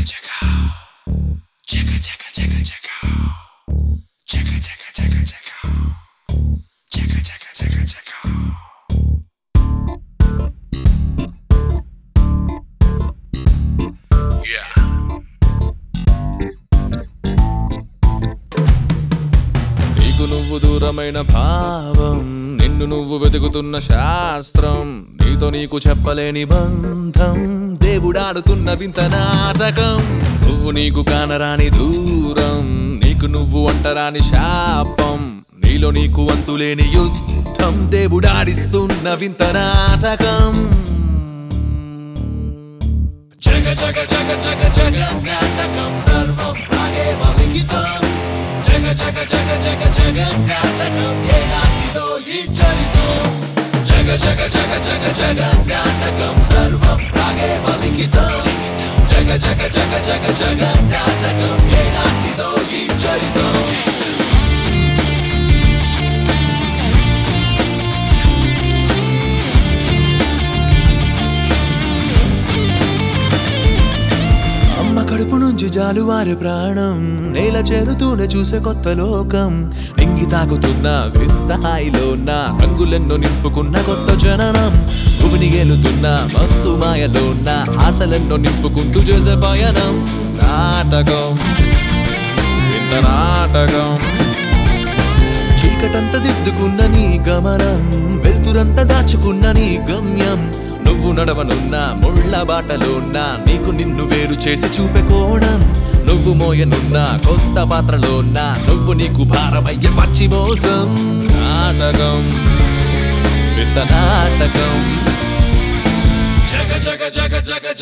నీకు నువ్వు దూరమైన భావం నిన్ను నువ్వు వెతుకుతున్న శాస్త్రం నీతో నీకు చెప్పలేని బంధం దేవుడాడుతున్న వింత నాటకం నువ్వు నీకు కానరాని దూరం నీకు నువ్వు అంటరాని శాపం నీలో నీకు అంతులేని యుద్ధం దేవుడాడిస్తున్న వింత నాటకం జగ జగ జగ జగ జగ నాటకం సర్వం రాగేవ లిఖితం జగ జగ జగ జగ జగ నాటకం ఏనాటిదో ఈ చరితం జగ జగ జగ జగ జగ నాటకం సర్వం రాగేవ లిఖితం జగ జగ జగ జగ జగ నాటకం ఏనాటిదో ఈ చరితం అమ్మ కడుపు నుంచి జాలువారే ప్రాణం నేల చేరుతూనే చూసే కొత్త లోకం ఎంగి తాగుతున్న వింత హాయిలో నా రంగులెన్నో నింపుకున్న కొత్త జననం భూమిని గెలుతున్న మత్తు మాయలో నా ఆశలెన్నో నింపుకుంటూ చేసే పయనం నాటకం వింత నాటకం చీకటంత దిద్దుకున్న నీ గమనం వెలుతురంత దాచుకున్న నీ గమ్యం నువ్వు నడవనున్న ముళ్ళ బాటలోన్న నీకు నిన్ను వేరు చేసి చూపే కోణం నువ్వు మోయనున్న కొత్త పాత్రలోన్న నువ్వు నీకు భారమయ్యే పచ్చి మోసం నాటకం వింత నాటకం జగ జగ జగ జగ